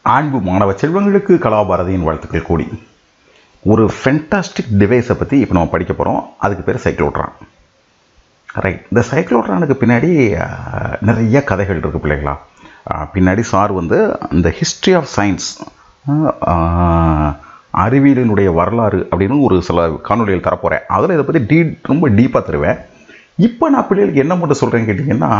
அன்பு மாணவ செல்வங்களுக்கு கலாபாரதியின் வாழ்த்துக்கள் கூடி ஒரு ஃபென்டாஸ்டிக் டிவைஸை பற்றி இப்போ நம்ம படிக்க போகிறோம் அதுக்கு பேர் சைக்ளோட்ரான் ரைட் இந்த சைக்ளோட்ரானுக்கு பின்னாடி அஹ், நிறைய கதைகள் இருக்குது பிள்ளைங்களா அஹ், பின்னாடி சார் வந்து இந்த ஹிஸ்ட்ரி ஆஃப் சயின்ஸ் அறிவியலினுடைய வரலாறு அப்படின்னு ஒரு சில காணொலிகள் தரப்போகிறேன் அதில் இதை பற்றி டீ ரொம்ப டீப்பாக தருவேன் இப்போ நான் பிள்ளைகளுக்கு என்ன மட்டும் சொல்கிறேன்னு கேட்டிங்கன்னா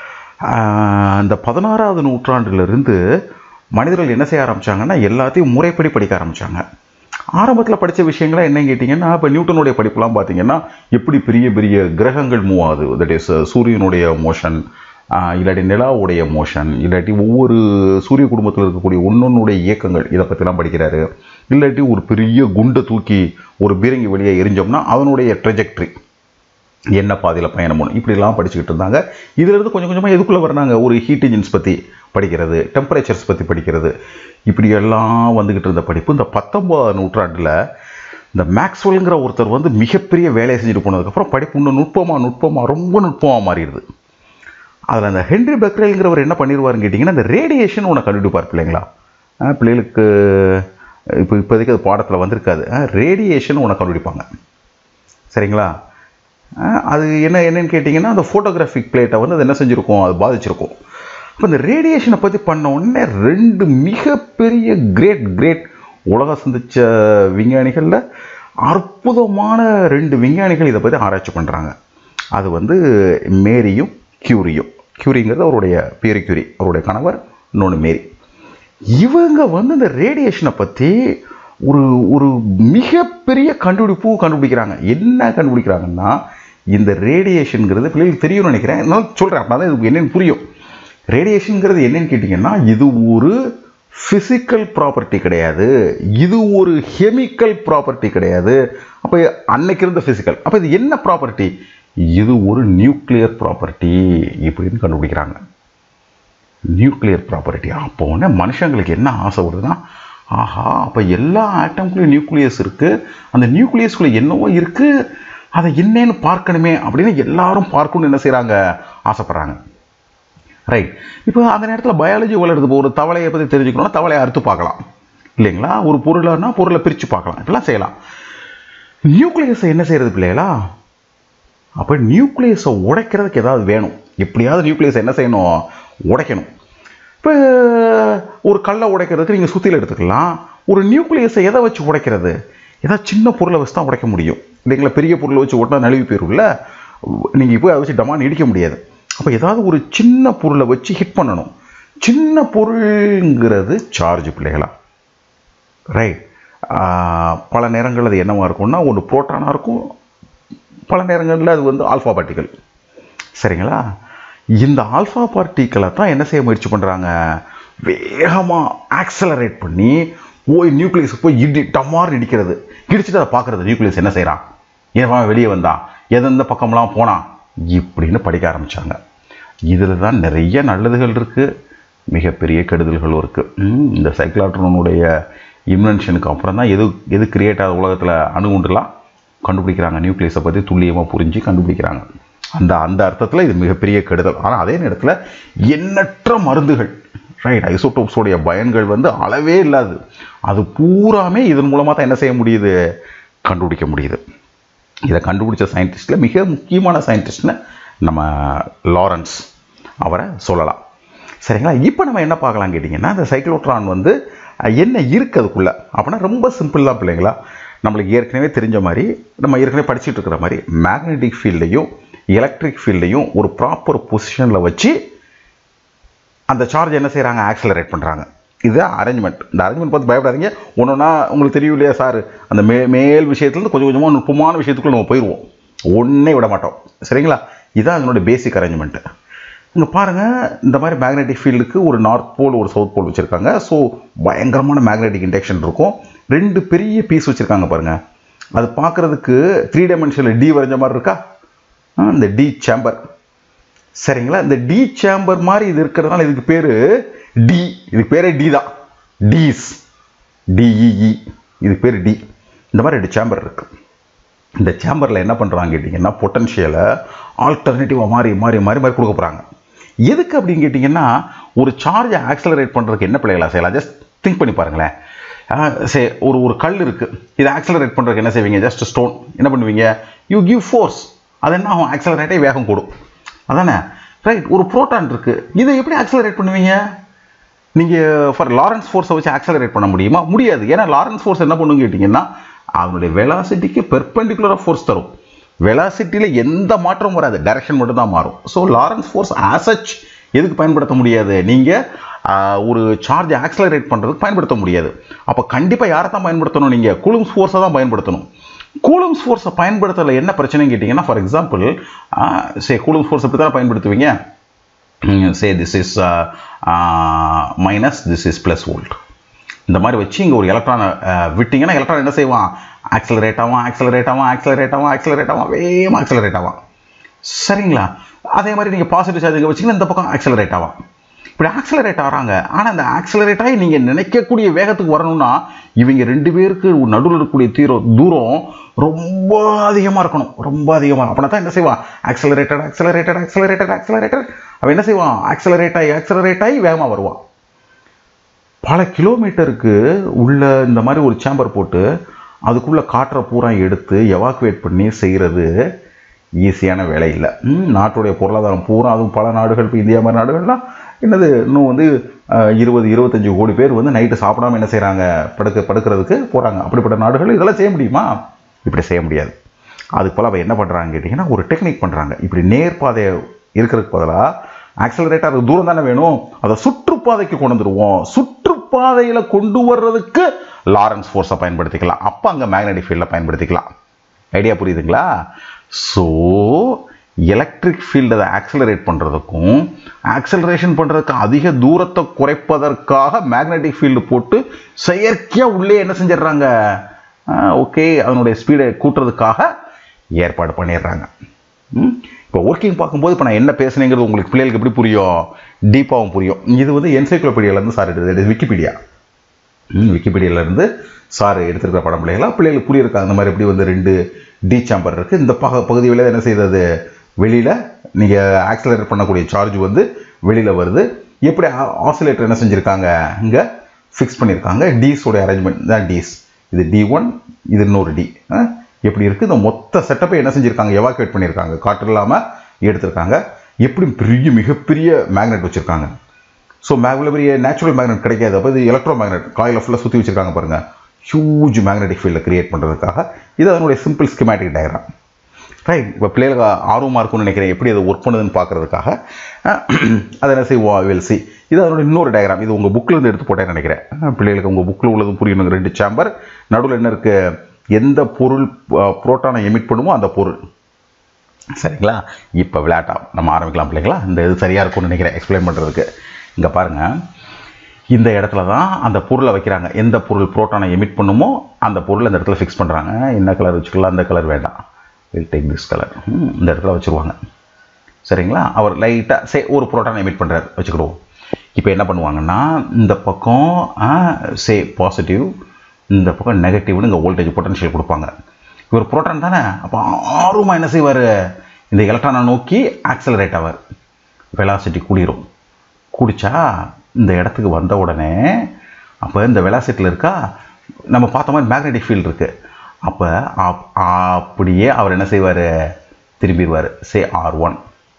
ஆஹ், இந்த பதினாறாவது நூற்றாண்டிலிருந்து மனிதர்கள் என்ன செய்ய ஆரம்பிச்சாங்கன்னா எல்லாத்தையும் முறைப்படி படிக்க ஆரம்பித்தாங்க ஆரம்பத்தில் படித்த விஷயங்கள்லாம் என்னன்னு கேட்டிங்கன்னா இப்போ நியூட்டனுடைய படிப்புலாம் பார்த்தீங்கன்னா எப்படி பெரிய பெரிய கிரகங்கள் மூவ் ஆகுது தட் இஸ் சூரியனுடைய மோஷன் இல்லாட்டி நிலாவுடைய மோஷன் இல்லாட்டி ஒவ்வொரு சூரிய குடும்பத்தில் இருக்கக்கூடிய ஒன்னொன்னுடைய இயக்கங்கள் இதை பற்றிலாம் படிக்கிறாரு இல்லாட்டி ஒரு பெரிய குண்டை தூக்கி ஒரு பீரங்கி வழியை எரிஞ்சோம்னா அதனுடைய ட்ரெஜெக்ட்ரி என்ன பாதையில் பயணம் பண்ணணும் இப்படிலாம் படிச்சுக்கிட்டு இருந்தாங்க இதிலிருந்து கொஞ்சம் கொஞ்சமாக எதுக்குள்ளே வர்றாங்க ஒரு ஹீட் இன்ஜின்ஸ் பற்றி படிக்கிறது டெம்பரேச்சர்ஸ் பற்றி படிக்கிறது இப்படி எல்லாம் வந்துக்கிட்டு இருந்த படிப்பு இந்த பத்தொன்பதாம் நூற்றாண்டில் இந்த மேக்ஸ்வெல்ங்கிற ஒருத்தர் வந்து மிகப்பெரிய வேலையை செஞ்சுட்டு போனதுக்கப்புறம் படிப்பு இன்னும் நுட்பமாக நுட்பமாக ரொம்ப நுட்பமாக மாறிடுது அதில் அந்த ஹென்ரி பெக்ரேல்ங்கிறவர் என்ன பண்ணிடுவாருன்னு கேட்டிங்கன்னா இந்த ரேடியேஷன் உனக்கு கண்டுபிடிப்பார் பிள்ளைங்களா ஆ, பிள்ளைகளுக்கு இப்போ இப்போதைக்கு அது பாடத்தில் வந்திருக்காது ரேடியேஷன் உனக்கு கண்டுபிடிப்பாங்க சரிங்களா அஹ் அது என்ன என்னன்னு கேட்டிங்கன்னா அந்த ஃபோட்டோகிராஃபிக் பிளேட்டை வந்து அது என்ன செஞ்சுருக்கும் அது பாதிச்சிருக்கும் அப்போ இந்த ரேடியேஷனை பற்றி பண்ண உடனே ரெண்டு மிகப்பெரிய கிரேட் கிரேட் உலகம் சந்திச்ச விஞ்ஞானிகளில் அற்புதமான ரெண்டு விஞ்ஞானிகள் இதை பற்றி ஆராய்ச்சி பண்ணுறாங்க அது வந்து மேரியும் கியூரியும் கியூரிங்கிறது அவருடைய பேரு கியூரி அவருடைய கணவர் இன்னொன்று மேரி இவங்க வந்து இந்த ரேடியேஷனை பற்றி ஒரு ஒரு மிகப்பெரிய கண்டுபிடிப்பு கண்டுபிடிக்கிறாங்க என்ன கண்டுபிடிக்கிறாங்கன்னா இந்த ரேடியேஷனுங்கிறது பிள்ளைகளுக்கு தெரியும்னு நினைக்கிறேன் நான் சொல்கிறேன் அப்படின்னா தான் இது என்னன்னு புரியும் ரேடியேஷனுங்கிறது என்னன்னு கேட்டிங்கன்னா இது ஒரு ஃபிசிக்கல் ப்ராப்பர்ட்டி கிடையாது இது ஒரு கெமிக்கல் ப்ராப்பர்ட்டி கிடையாது அப்போ அன்னைக்கு இருந்த ஃபிசிக்கல் அப்போ இது என்ன ப்ராப்பர்ட்டி இது ஒரு நியூக்ளியர் ப்ராப்பர்ட்டி இப்படின்னு கண்டுபிடிக்கிறாங்க நியூக்ளியர் ப்ராப்பர்ட்டி அப்போ உடனே மனுஷங்களுக்கு என்ன ஆசை வருதுன்னா ஆஹா அப்போ எல்லா ஆட்டம்குள்ளேயும் நியூக்ளியஸ் இருக்குது அந்த நியூக்ளியஸ்குள்ளே என்னவோ இருக்குது அதை என்னன்னு பார்க்கணுமே அப்படின்னு எல்லாரும் பார்க்கணும்னு என்ன செய்கிறாங்க ஆசைப்பட்றாங்க ரைட் இப்போ அந்த நேரத்தில் பயாலஜி வளருது இப்போ ஒரு தவளையை பற்றி தெரிஞ்சுக்கணும்னா தவளையை அறுத்து பார்க்கலாம் இல்லைங்களா ஒரு பொருளைனா பொருளை பிரித்து பார்க்கலாம் இப்படிலாம் செய்யலாம் நியூக்ளியஸை என்ன செய்கிறது பிள்ளைகளா அப்போ நியூக்ளியஸை உடைக்கிறதுக்கு ஏதாவது வேணும் எப்படியாவது நியூக்ளியஸை என்ன செய்யணும் உடைக்கணும் இப்போ ஒரு கல்லை உடைக்கிறதுக்கு நீங்கள் சுத்தியில் எடுத்துக்கலாம் ஒரு நியூக்ளியஸை எதை வச்சு உடைக்கிறது ஏதாவது சின்ன பொருளை வச்சு தான் உடைக்க முடியும் இல்லைங்களா பெரிய பொருளை வச்சு ஓட்டினா நழுவி போயிரும்ல நீங்கள் போய் அதை வச்சு டமான்னு இடிக்க முடியாது அப்போ ஏதாவது ஒரு சின்ன பொருளை வச்சு ஹிட் பண்ணணும் சின்ன பொருளுங்கிறது சார்ஜ் பிள்ளைகளா ரைட் பல நேரங்கள் அது என்னவா இருக்கும்னா ஒன்று புரோட்டானாக இருக்கும் பல நேரங்களில் அது வந்து ஆல்ஃபா பார்ட்டிகள் சரிங்களா இந்த ஆல்ஃபா பார்ட்டிகளை தான் என்ன செய்ய முயற்சி பண்ணுறாங்க வேகமாக ஆக்சலரேட் பண்ணி போய் நியூக்ளியஸ் போய் இடி டமார் இடிக்கிறது இடிச்சுட்டு அதை பார்க்குறது நியூக்ளியஸ் என்ன செய்கிறான் ஏன் வெளியே வந்தான் எந்தெந்த பக்கம்லாம் போனான் இப்படின்னு படிக்க ஆரம்பித்தாங்க இதில் தான் நிறைய நல்லதுகள் இருக்குது மிகப்பெரிய கெடுதல்களும் இருக்குது இந்த சைக்ளாட்ரோனுடைய இன்வென்ஷனுக்கு அப்புறம் தான் எது எது கிரியேட் ஆகுது உலகத்தில் அணுகுண்டுலாம் கண்டுபிடிக்கிறாங்க நியூக்ளியஸை பற்றி துல்லியமாக புரிஞ்சு கண்டுபிடிக்கிறாங்க அந்த அந்த அர்த்தத்தில் இது மிகப்பெரிய கெடுதல் ஆனால் அதே நேரத்தில் எண்ணற்ற மருந்துகள் ரைட் ஐசோடோப்ஸோடைய பயன்கள் வந்து அளவே இல்லாது அது பூராமே இதன் மூலமாக தான் என்ன செய்ய முடியுது கண்டுபிடிக்க முடியுது இதை கண்டுபிடிச்ச சயின்டிஸ்டில் மிக முக்கியமான சயின்டிஸ்ட்னு நம்ம லாரன்ஸ் அவரை சொல்லலாம் சரிங்களா இப்போ நம்ம என்ன பார்க்கலாம் கேட்டிங்கன்னா இந்த சைக்ளோட்ரான் வந்து அஹ், என்ன இருக்குது அதுக்குள்ளே அப்படின்னா ரொம்ப சிம்பிள் தான் பிள்ளைங்களா நம்மளுக்கு ஏற்கனவே தெரிஞ்ச மாதிரி நம்ம ஏற்கனவே படிச்சுட்டு இருக்கிற மாதிரி மேக்னெட்டிக் ஃபீல்டையும் எலக்ட்ரிக் ஃபீல்டையும் ஒரு ப்ராப்பர் பொசிஷனில் வச்சு அந்த சார்ஜ் என்ன செய்கிறாங்க ஆக்சலரேட் பண்ணுறாங்க இது அரேஞ்ச்மெண்ட் இந்த அரேஞ்ச்மெண்ட் பார்த்து பயப்படாதீங்க ஒன்றுனா உங்களுக்கு தெரியும் இல்லையா சார் அந்த மே மேல் விஷயத்துலேருந்து கொஞ்சம் கொஞ்சமாக நுட்பமான விஷயத்துக்குள்ள நம்ம போயிடுவோம் ஒன்றே விட மாட்டோம் சரிங்களா இதுதான் அதனுடைய பேசிக் அரேஞ்ச்மெண்ட்டு இங்கே பாருங்கள் இந்த மாதிரி மேக்னெட்டிக் ஃபீல்டுக்கு ஒரு நார்த் போல் ஒரு சவுத் போல் வச்சுருக்காங்க ஸோ பயங்கரமான மேக்னெட்டிக் இண்டக்ஷன் இருக்கும் ரெண்டு பெரிய பீஸ் வச்சுருக்காங்க பாருங்கள் அது பார்க்குறதுக்கு த்ரீ டைமென்ஷனில் டி வரைஞ்ச மாதிரி இருக்கா ஆ, இந்த டி சேம்பர் சரிங்களா இந்த டி சேம்பர் மாதிரி இது இருக்கிறதுனால இதுக்கு பேர் டி இதுக்கு பேரே டி தான் டீஸ் டிஇஇ இதுக்கு பேர் டி இந்த மாதிரி ரெண்டு சேம்பர் இருக்கு இந்த சேம்பரில் என்ன பண்ணுறாங்க கேட்டிங்கன்னா பொட்டன்ஷியலை ஆல்டர்னேட்டிவாக மாறி மாறி மாறி மாறி கொடுக்க போகிறாங்க எதுக்கு அப்படின்னு கேட்டிங்கன்னா ஒரு சார்ஜை ஆக்சலரேட் பண்ணுறதுக்கு என்ன பிள்ளைகளா செய்யலாம் ஜஸ்ட் திங்க் பண்ணி பாருங்களேன் சே ஒரு ஒரு கல் இருக்குது இதை ஆக்சலரேட் பண்ணுறதுக்கு என்ன செய்வீங்க ஜஸ்ட் ஸ்டோன் என்ன பண்ணுவீங்க யூ கிவ் ஃபோர்ஸ் அது என்ன ஆகும் ஆக்சலரேட்டே வேகம் கூடும் அதானே ரைட் ஒரு ப்ரோட்டான் இருக்குது இதை எப்படி ஆக்சலரேட் பண்ணுவீங்க நீங்கள் ஃபார் லாரன்ஸ் ஃபோர்ஸை வச்சு ஆக்சலரேட் பண்ண முடியுமா முடியாது ஏன்னா லாரன்ஸ் ஃபோர்ஸ் என்ன பண்ணுங்க கேட்டிங்கன்னா அதனுடைய வெலாசிட்டிக்கு பெர்பெண்டிகுலராக ஃபோர்ஸ் தரும் வெலாசிட்டியில் எந்த மாற்றமும் வராது டைரக்ஷன் மட்டும் தான் மாறும் ஸோ லாரன்ஸ் ஃபோர்ஸ் ஆசச் எதுக்கு பயன்படுத்த முடியாது நீங்கள் ஒரு சார்ஜ் ஆக்சலரேட் பண்ணுறதுக்கு பயன்படுத்த முடியாது அப்போ கண்டிப்பாக யாரை தான் பயன்படுத்தணும் நீங்கள் கூலும்ஸ் ஃபோர்ஸை தான் பயன்படுத்தணும் கூலும்ஸ் ஃபோர்ஸை பயன்படுத்தல என்ன பிரச்சனைன்னு கேட்டிங்கன்னா for example say coulomb's force எப்படி தானே பயன்படுத்துவீங்க say this is minus this is plus volt இந்த மாதிரி வச்சு இங்கே ஒரு எலக்ட்ரானை விட்டிங்கன்னா எலக்ட்ரான் என்ன செய்வான் ஆக்சலரேட் ஆகும் ஆக்சலரேட் ஆகும் ஆக்சலரேட் ஆகும் ஆக்சலரேட் ஆகும் வேகமாக ஆக்சலரேட் ஆகும் சரிங்களா அதே மாதிரி நீங்கள் பாசிட்டிவ் சார்ஜ் வச்சிங்கன்னா இந்த பக்கம் ஆக்சலரேட் ஆகும் இப்படி ஆக்சலரேட் ஆகிறாங்க ஆனால் அந்த ஆக்சலரேட் ஆகி நீங்கள் நினைக்கக்கூடிய வேகத்துக்கு வரணும்னா இவங்க ரெண்டு பேருக்கு நடுவில் இருக்கக்கூடிய தீரம் தூரம் ரொம்ப அதிகமாக இருக்கணும் ரொம்ப அதிகமாக அப்படின்னா தான் என்ன செய்வான் ஆக்சலரேட்டட் ஆக்சலரேட்டட் ஆக்சலரேட்டட் ஆக்சலரேட்டட் அவன் என்ன செய்வான் ஆக்சலரேட் ஆகி ஆக்சலரேட் ஆகி வேகமாக வருவான் பல கிலோமீட்டருக்கு உள்ள இந்த மாதிரி ஒரு சேம்பர் போட்டு அதுக்குள்ளே காற்றை பூரா எடுத்து எவாக்குவேட் பண்ணி செய்கிறது ஈஸியான வேலை இல்லை நாட்டுடைய பொருளாதாரம் பூரா அதுவும் பல நாடுகள் இப்போ இந்தியா மாதிரி நாடுகள்லாம் என்னது இன்னும் வந்து இருபது இருபத்தஞ்சி கோடி பேர் வந்து நைட்டு சாப்பிடாம என்ன செய்கிறாங்க படுக்க படுக்கிறதுக்கு போகிறாங்க அப்படிப்பட்ட நாடுகள் இதெல்லாம் செய்ய முடியுமா இப்படி செய்ய முடியாது அதுக்கு போல் அவள் என்ன பண்ணுறாங்க கேட்டிங்கன்னா ஒரு டெக்னிக் பண்ணுறாங்க இப்படி நேர்பாதை இருக்கிறதுக்கு பதிலாக ஆக்சலரேட்டர் அது தூரம் தானே வேணும் அதை சுற்றுப்பாதைக்கு கொண்டு வந்துடுவோம் சுற்றுப்பாதையில் கொண்டு வர்றதுக்கு லாரன்ஸ் ஃபோர்ஸை பயன்படுத்திக்கலாம் அப்போ அங்கே மேக்னெட்டிக் ஃபீல்டில் பயன்படுத்திக்கலாம் ஐடியா புரியுதுங்களா ஸோ எலக்ட்ரிக் ஃபீல்டு அதை ஆக்சலரேட் பண்ணுறதுக்கும் ஆக்சலரேஷன் பண்ணுறதுக்கு அதிக தூரத்தை குறைப்பதற்காக மேக்னெட்டிக் ஃபீல்டு போட்டு செயற்கையாக உள்ளே என்ன செஞ்சிடுறாங்க ஓகே அதனுடைய ஸ்பீடை கூட்டுறதுக்காக ஏற்பாடு பண்ணிடுறாங்க இப்போ ஒர்க்கிங் பார்க்கும்போது இப்போ நான் என்ன பேசுனேங்கிறது உங்களுக்கு பிள்ளைகளுக்கு எப்படி புரியும் டீப்பாகவும் புரியும் இது வந்து என்சைக்ளோபீடியாலேருந்து சார் எடுத்தது விக்கிபீடியா விக்கிபீடியாவிலேருந்து சார் எடுத்திருக்கிற படம் பிள்ளைகளா பிள்ளைகளுக்கு புரியிருக்காங்க அந்த மாதிரி எப்படி வந்து ரெண்டு டி சாம்பர் இருக்குது இந்த பக பகுதி வழியாக என்ன செய்தது வெளியில் நீங்கள் ஆக்சிலரேட் பண்ணக்கூடிய சார்ஜ் வந்து வெளியில் வருது எப்படி ஆசிலேட்டர் என்ன செஞ்சுருக்காங்க இங்கே ஃபிக்ஸ் பண்ணியிருக்காங்க டீஸோட அரேஞ்ச்மெண்ட் தான் டீஸ் இது டி ஒன் இது இன்னொரு டி எப்படி இருக்குது இந்த மொத்த செட்டப்பை என்ன செஞ்சுருக்காங்க எவாக்குவேட் பண்ணியிருக்காங்க காற்று இல்லாமல் எடுத்திருக்காங்க எப்படி பெரிய மிகப்பெரிய மேக்னெட் வச்சுருக்காங்க ஸோ மேக்ல பெரிய நேச்சுரல் மேக்னெட் கிடைக்காது அப்போ இது எலக்ட்ரோ மேக்னெட் காயில் ஃபுல்லாக சுற்றி வச்சுருக்காங்க பாருங்கள் ஹியூஜ் மேக்னெட்டிக் ஃபீல்டை கிரியேட் பண்ணுறதுக்காக இது அதனுடைய சிம்பிள் ஸ்கிமேட்டிக் டயக்ராம் ரைட் இப்போ பிள்ளைகளுக்கு ஆர்வமாக இருக்கும்னு நினைக்கிறேன் எப்படி அதை ஒர்க் பண்ணுதுன்னு பார்க்குறதுக்காக அதை என்ன செய்வோம் வில் சி இது அதனுடைய இன்னொரு டயக்ராம் இது உங்கள் புக்கில் இருந்து எடுத்து போட்டேன்னு நினைக்கிறேன் பிள்ளைகளுக்கு உங்கள் புக்கில் உள்ளதும் புரியணும் ரெண்டு சேம்பர் நடுவில் என்ன இருக்குது எந்த பொருள் புரோட்டானை எமிட் பண்ணுமோ அந்த பொருள் சரிங்களா இப்போ விளையாட்டா நம்ம ஆரம்பிக்கலாம் பிள்ளைங்களா இந்த இது சரியாக இருக்கும்னு நினைக்கிறேன் எக்ஸ்பிளைன் பண்ணுறதுக்கு இங்கே பாருங்கள் இந்த இடத்துல தான் அந்த பொருளை வைக்கிறாங்க எந்த பொருள் புரோட்டானை எமிட் பண்ணுமோ அந்த பொருளை இந்த இடத்துல ஃபிக்ஸ் பண்ணுறாங்க என்ன கலர் வச்சுக்கலாம் அந்த கலர் வேண்டாம் வில் டேக் திஸ் கலர் இந்த இடத்துல வச்சுருவாங்க சரிங்களா அவர் லைட்டாக சே ஒரு புரோட்டானை எமிட் பண்ணுறாரு வச்சுக்கிடுவோம் இப்போ என்ன பண்ணுவாங்கன்னா இந்த பக்கம் சே பாசிட்டிவ் இந்த பக்கம் நெகட்டிவ்னு இங்கே வோல்டேஜ் பொட்டன்ஷியல் கொடுப்பாங்க இவர் புரோட்டான் தானே அப்போ ஆர்வமாக என்ன செய்வார் இந்த எலக்ட்ரானை நோக்கி ஆக்சலரேட் ஆவார் வெலாசிட்டி கூடிரும் குடிச்சா இந்த இடத்துக்கு வந்த உடனே அப்போ இந்த வெலாசிட்டியில் இருக்கா நம்ம பார்த்த மாதிரி மேக்னெட்டிக் ஃபீல்டு இருக்குது அப்போ அப்படியே அவர் என்ன செய்வார் திரும்பிடுவார் சே ஆர் ஒன்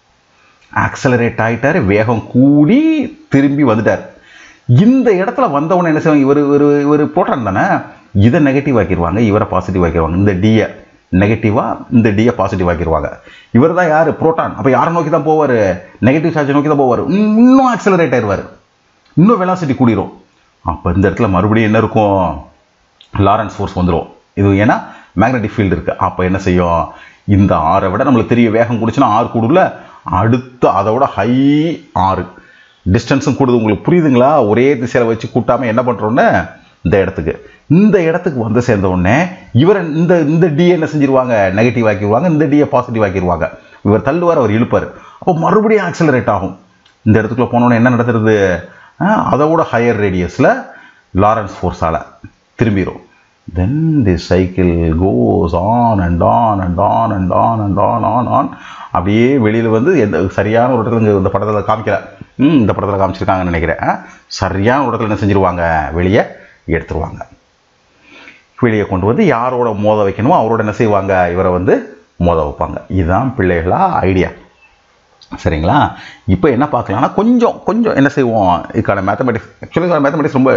ஆக்சலரேட் ஆகிட்டார் வேகம் கூடி திரும்பி வந்துட்டார் இந்த இடத்துல வந்தவொடனே என்ன செய்வாங்க இவர் ஒரு ஒரு புரோட்டான் தானே இதை நெகட்டிவ் ஆக்கிடுவாங்க இவரை பாசிட்டிவ் ஆக்கிடுவாங்க இந்த டியை நெகட்டிவாக இந்த டியை பாசிட்டிவ் ஆக்கிடுவாங்க இவர் தான் யார் புரோட்டான் அப்போ யாரை நோக்கி தான் போவார் நெகட்டிவ் சார்ஜை நோக்கி தான் போவார் இன்னும் ஆக்சலரேட் ஆயிடுவார் இன்னும் வெலாசிட்டி கூடிரும் அப்போ இந்த இடத்துல மறுபடியும் என்ன இருக்கும் லாரன்ஸ் ஃபோர்ஸ் வந்துடும் இது ஏன்னா மேக்னெட்டிக் ஃபீல்டு இருக்குது அப்போ என்ன செய்யும் இந்த ஆறை விட நம்மளுக்கு தெரிய வேகம் கூடுச்சுன்னா ஆறு கூடுல அடுத்து அதை விட ஹை ஆறு டிஸ்டன்ஸும் கூடுது உங்களுக்கு புரியுதுங்களா ஒரே திசையில் வச்சு கூட்டாமல் என்ன பண்ணுறோன்னு இந்த இடத்துக்கு இந்த இடத்துக்கு வந்து சேர்ந்த உடனே இவர் இந்த இந்த டியை என்ன செஞ்சிருவாங்க நெகட்டிவ் ஆக்கிடுவாங்க இந்த டியை பாசிட்டிவ் ஆக்கிடுவாங்க இவர் தள்ளுவார் அவர் இழுப்பார் அப்போ மறுபடியும் ஆக்சலரேட் ஆகும் இந்த இடத்துக்குள்ள போனோன்னே என்ன நடத்துறது அதை விட ஹையர் ரேடியஸில் லாரன்ஸ் ஃபோர்ஸால் திரும்பிடும் then the cycle goes on and on and on and on and on and on அப்படியே வெளியில் வந்து எந்த சரியான ஒரு இடத்துல இங்க இந்த படத்தில் காமிக்கல ம் இந்த படத்தில் காமிச்சிருக்காங்கன்னு நினைக்கிறேன் ஆ, சரியான ஒரு இடத்துல என்ன செஞ்சிருவாங்க வெளியே எடுத்துருவாங்க வெளியே கொண்டு வந்து யாரோட மோத வைக்கணுமோ அவரோட என்ன செய்வாங்க இவரை வந்து மோத வைப்பாங்க இதுதான் பிள்ளைகளா ஐடியா சரிங்களா இப்போ என்ன பார்க்கலாம்னா கொஞ்சம் கொஞ்சம் என்ன செய்வோம் இதுக்கான மேத்தமெட்டிக்ஸ் ஆக்சுவலி மேத்தமெட்டிக்ஸ் ரொம்ப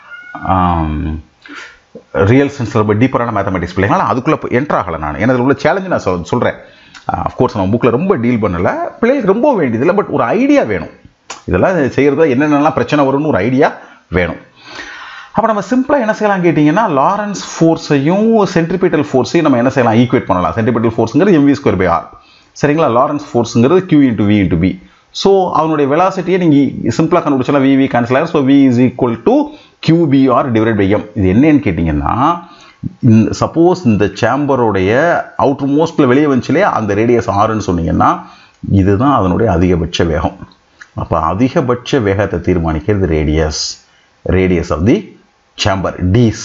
ரியல் சென்ஸில் ரொம்ப டீப்பரான மேத்தமெட்டிக்ஸ் பிள்ளைங்களா அதுக்குள்ளே என்ட்ரு ஆகலை நான் எனக்கு உள்ள சேலஞ்சு நான் சொல் சொல்கிறேன் அஃப்கோர்ஸ் நம்ம புக்கில் ரொம்ப டீல் பண்ணலை பிள்ளைகளுக்கு ரொம்ப வேண்டியதில்லை பட் ஒரு ஐடியா வேணும் இதெல்லாம் செய்கிறது என்னென்னலாம் பிரச்சனை வரும்னு ஒரு ஐடியா வேணும் அப்போ நம்ம சிம்பிளாக என்ன செய்யலாம் கேட்டிங்கன்னா லாரன்ஸ் ஃபோர்ஸையும் சென்ட்ரிபிட்டல் ஃபோர்ஸையும் நம்ம என்ன செய்யலாம் ஈக்குவேட் பண்ணலாம் சென்ட்ரிபிட்டல் ஃபோர்ஸுங்கிறது எம்வி ஸ்கொயர் பை ஆர் சரிங்களா லாரன்ஸ் ஃபோர்ஸுங்கிறது Q into V into B so அதனுடைய வெலாசிட்டியை நீங்கள் சிம்பிளாக கண்டுபிடிச்சலாம் வி வி கேன்சல் ஆகும் so V is equal to Q B R divide by M இது என்னன்னு கேட்டிங்கன்னா இந்த சப்போஸ் இந்த சேம்பருடைய அவுட்டர் மோஸ்ட்டில் வெளியே வந்துச்சுலே அந்த ரேடியஸ் ஆறுன்னு சொன்னீங்கன்னா இதுதான் அதனுடைய அதிகபட்ச வேகம் அப்போ அதிகபட்ச வேகத்தை தீர்மானிக்கிறது radius radius of the chamber dees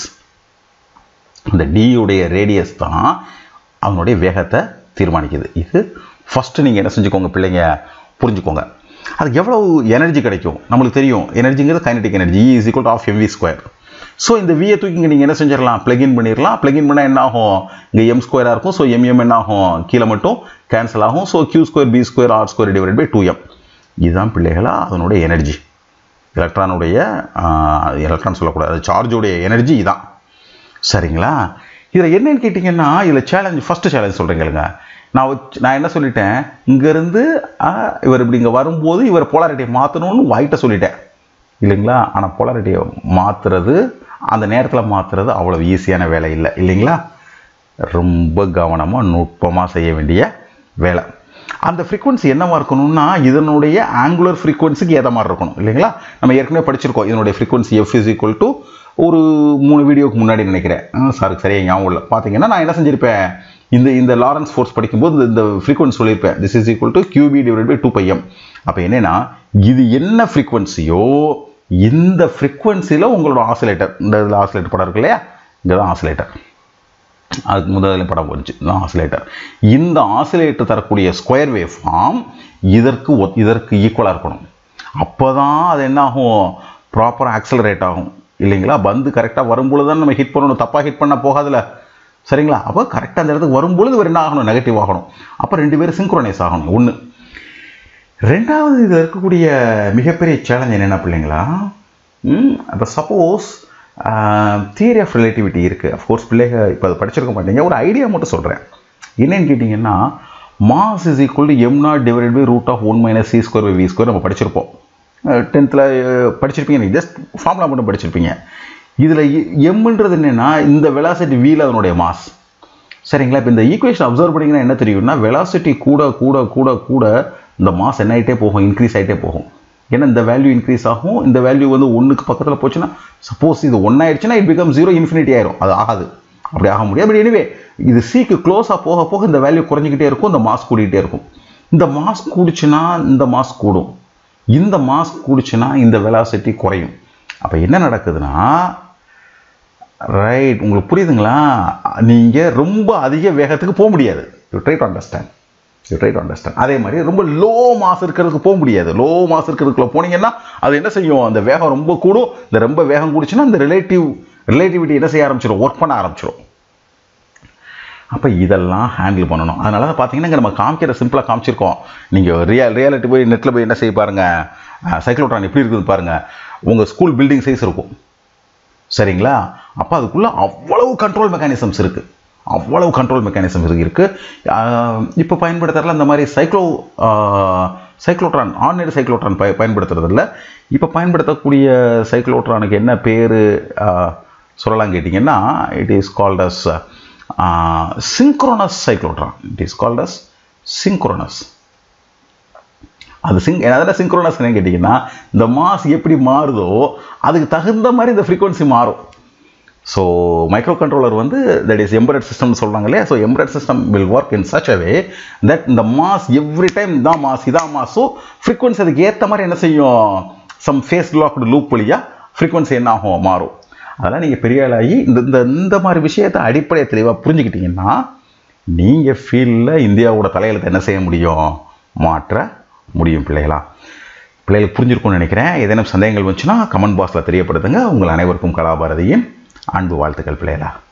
இந்த டியுடைய ரேடியஸ் தான் அவனுடைய வேகத்தை தீர்மானிக்குது இது ஃபஸ்ட்டு நீங்கள் என்ன செஞ்சுக்கோங்க பிள்ளைங்க புரிஞ்சுக்கோங்க அதுக்கு எவ்வளவு எனர்ஜி கிடைக்கும் நம்மளுக்கு தெரியும் எனர்ஜிங்கிறது kinetic energy is equal to half M V square so இந்த வியை தூக்கி இங்கே நீங்கள் என்ன செஞ்சிடலாம் பிளகின் பண்ணிடலாம் பிளகின் பண்ணால் என்ன ஆகும் இங்கே எம் ஸ்கொயராக இருக்கும் ஸோ எம்எம் என்ன ஆகும் கீழே மட்டும் கேன்சல் ஆகும் so Q square B square R square divide by two M இதுதான் பிள்ளைகளா அதனுடைய எனர்ஜி எலக்ட்ரானுடைய எலக்ட்ரான் சொல்லக்கூடாது சார்ஜுடைய எனர்ஜி இதான் சரிங்களா இதில் என்னன்னு கேட்டிங்கன்னா இதில் சேலஞ்ச் ஃபஸ்ட்டு சேலஞ்ச் சொல்கிறீங்களுங்க நான் வச்சு- நான் என்ன சொல்லிட்டேன் இங்கேருந்து இவர் இப்படி இங்கே வரும்போது இவர் போலாரிட்டியை மாற்றணும்னு வாயிட்ட சொல்லிட்டேன் இல்லைங்களா ஆனால் போலாரிட்டியை மாற்றுறது அந்த நேரத்தில் மாற்றுறது அவ்வளோ ஈஸியான வேலை இல்லை இல்லைங்களா ரொம்ப கவனமாக நுட்பமாக செய்ய வேண்டிய வேலை அந்த ஃப்ரீக்வன்சி என்னவா இருக்கணும்னா இதனுடைய ஆங்குலர் ஃப்ரீக்வன்சிக்கு ஏற்ற மாதிரி இருக்கணும் இல்லைங்களா நம்ம ஏற்கனவே படிச்சிருக்கோம் இதனுடைய frequency F is equal to ஒரு மூணு வீடியோக்கு முன்னாடி நினைக்கிறேன் சாருக்கு சரியாக ஞாபகம் இல்லை பார்த்தீங்கன்னா நான் என்ன செஞ்சிருப்பேன் இந்த இந்த லாரன்ஸ் ஃபோர்ஸ் படிக்கும்போது இந்த- இந்த ஃப்ரீக்வன்சி சொல்லியிருப்பேன் this is equal to Q B divide by two pi M அப்போ என்னன்னா இது என்ன ஃப்ரீக்வன்சியோ இந்த ஃப்ரீக்வன்சியில் உங்களோட ஆசிலேட்டர் இந்த இதில் ஆசிலேட்டர் படம் இருக்கு இல்லையா இங்கே தான் ஆசிலேட்டர் அதுக்கு முதல்ல படம் போச்சு இதுதான் ஆசிலேட்டர் இந்த ஆசிலேட்டர் தரக்கூடிய ஸ்கொயர் வேவ் ஃபார்ம் இதற்கு ஒத்- இதற்கு ஈக்குவலாக இருக்கணும் அப்போ தான் அது என்ன ஆகும் ப்ராப்பராக ஆக்சலரேட் ஆகும் இல்லைங்களா பந்து கரெக்டாக வரும்பொழுது தான் நம்ம ஹிட் பண்ணணும் தப்பாக ஹிட் பண்ண போகாதுல சரிங்களா அப்போ கரெக்டாக அந்த இடத்துக்கு வரும்பொழுது இவர் என்ன ஆகணும் நெகட்டிவ் ஆகணும் அப்போ ரெண்டு பேரும் சிங்க்ரோனைஸ் ஆகணும் ஒன்று ரெண்டாவது இதில் இருக்கக்கூடிய மிகப்பெரிய சேலஞ்ச் என்னென்ன பிள்ளைங்களா இப்போ சப்போஸ் தியரி ஆஃப் ரிலேட்டிவிட்டி இருக்குது அஃப்கோர்ஸ் பிள்ளைங்க இப்போ அதை படிச்சிருக்க மாட்டீங்க ஒரு ஐடியா மட்டும் சொல்கிறேன் என்னன்னு கேட்டிங்கன்னா mass is equal to M naught divide by root of one minus C square by V square நம்ம படிச்சிருப்போம் டென்த்தில் படிச்சிருப்பீங்க நீங்கள் ஜஸ்ட் ஃபார்முலா மட்டும் படிச்சிருப்பீங்க இதில் எம்ன்றது என்னென்னா இந்த வெலாசிட்டி வீல் அதனுடைய மாஸ் சரிங்களா இப்போ இந்த ஈக்குவேஷன் அப்சர்வ் பண்ணிங்கன்னா என்ன தெரியும்னா வெலாசிட்டி கூட கூட கூட கூட இந்த மாஸ் என்ன ஆகிட்டே போகும் இன்க்ரீஸ் ஆகிட்டே போகும் ஏன்னா இந்த வேல்யூ இன்க்ரீஸ் ஆகும் இந்த வேல்யூ வந்து ஒன்றுக்கு பக்கத்தில் போச்சுன்னா சப்போஸ் இது ஒன் ஆயிடுச்சுன்னா இட் பிகம் ஜீரோ இன்ஃபினிட்டி ஆயிரும் அது ஆகாது அப்படி ஆக முடியாது பட் எனிவே இது சிக்கு க்ளோஸாக போக போக இந்த வேல்யூ குறைஞ்சிக்கிட்டே இருக்கும் இந்த மாஸ் கூடிக்கிட்டே இருக்கும் இந்த மாஸ் கூடிச்சுன்னா இந்த மாஸ் கூடும் இந்த மாஸ் கூடிச்சுன்னா இந்த வெலாசிட்டி குறையும் அப்போ என்ன நடக்குதுன்னா ரைட் உங்களுக்கு புரியுதுங்களா நீங்கள் ரொம்ப அதிக வேகத்துக்கு போக முடியாது you try to understand you try to understand அதே மாதிரி ரொம்ப லோ மாஸ் இருக்கிறதுக்கு போக முடியாது லோ மாஸ் இருக்கிறதுக்குள்ள போனீங்கன்னா அது என்ன செய்யும் அந்த வேகம் ரொம்ப கூடும் இந்த ரொம்ப வேகம் கூடுச்சுன்னா இந்த ரிலேட்டிவ் ரிலேட்டிவிட்டி என்ன செய்ய ஆரம்பிச்சிடும் ஒர்க் பண்ண ஆரம்பிச்சிடும் அப்போ இதெல்லாம் ஹேண்டில் பண்ணணும் அதனால தான் பார்த்தீங்கன்னா இங்க நம்ம காமிக்கிற சிம்பிளாக காமிச்சிருக்கோம் நீங்கள் ரியல் ரியாலிட்டி போய் நெட்டில் போய் என்ன செய்ய பாருங்கள் சைக்ளோட்ரான் எப்படி இருக்குது பாருங்கள் உங்கள் ஸ்கூல் பில்டிங் சைஸ் இருக்கும் சரிங்களா அப்போ அதுக்குள்ளே அவ்வளவு கண்ட்ரோல் மெக்கானிசம்ஸ் இருக்குது அவ்வளவு கண்ட்ரோல் மெக்கானிசம்ஸ் இருக்கு இப்போ பயன்படுத்துறதுல இந்த மாதிரி சைக்ளோ சைக்ளோட்ரான் ஆன்லைன் சைக்ளோட்ரான் பய பயன்படுத்துறது இல்ல இப்போ பயன்படுத்தக்கூடிய சைக்ளோட்ரானுக்கு என்ன பேர் சொல்லலாம் கேட்டிங்கன்னா it is called as synchronous cyclotron it is called as synchronous அது சிங் அதில் சிங்க்ரோனஸ் கேட்டிங்கன்னா இந்த மாஸ் எப்படி மாறுதோ அதுக்கு தகுந்த மாதிரி இந்த ஃப்ரீக்வன்சி மாறும் ஸோ மைக்ரோ கண்ட்ரோலர் வந்து தட் இஸ் எம்பரட் சிஸ்டம் சொல்கிறாங்க இல்லையா so embedded system will work in such a way that இந்த மாஸ் எவ்ரி டைம் இதான் மாஸ் இதான் மாஸ் ஸோ ஃப்ரீக்வன்சி அதுக்கு ஏற்ற மாதிரி என்ன செய்யும் சம் ஃபேஸ் லாக்டு லூப் வழியாக ஃப்ரீக்வன்சி என்ன ஆகும் மாறும் அதெல்லாம் நீங்கள் பெரிய ஆளாகி இந்த இந்த இந்த மாதிரி விஷயத்தை அடிப்படையை தெளிவாக புரிஞ்சுக்கிட்டீங்கன்னா நீங்கள் ஃபீல்டில் இந்தியாவோட தலையெழுத்தை என்ன செய்ய முடியும் மாற்ற முடியும் பிள்ளைகளா பிள்ளைகளுக்கு புரிஞ்சிருக்கும்னு நினைக்கிறேன் ஏதேனும் சந்தேகங்கள் வந்துச்சுன்னா கமெண்ட் பாக்ஸில் தெரியப்படுத்துங்க உங்கள் அனைவருக்கும் கலாபாரதியின் அன்பு வாழ்த்துக்கள் பிள்ளைகளா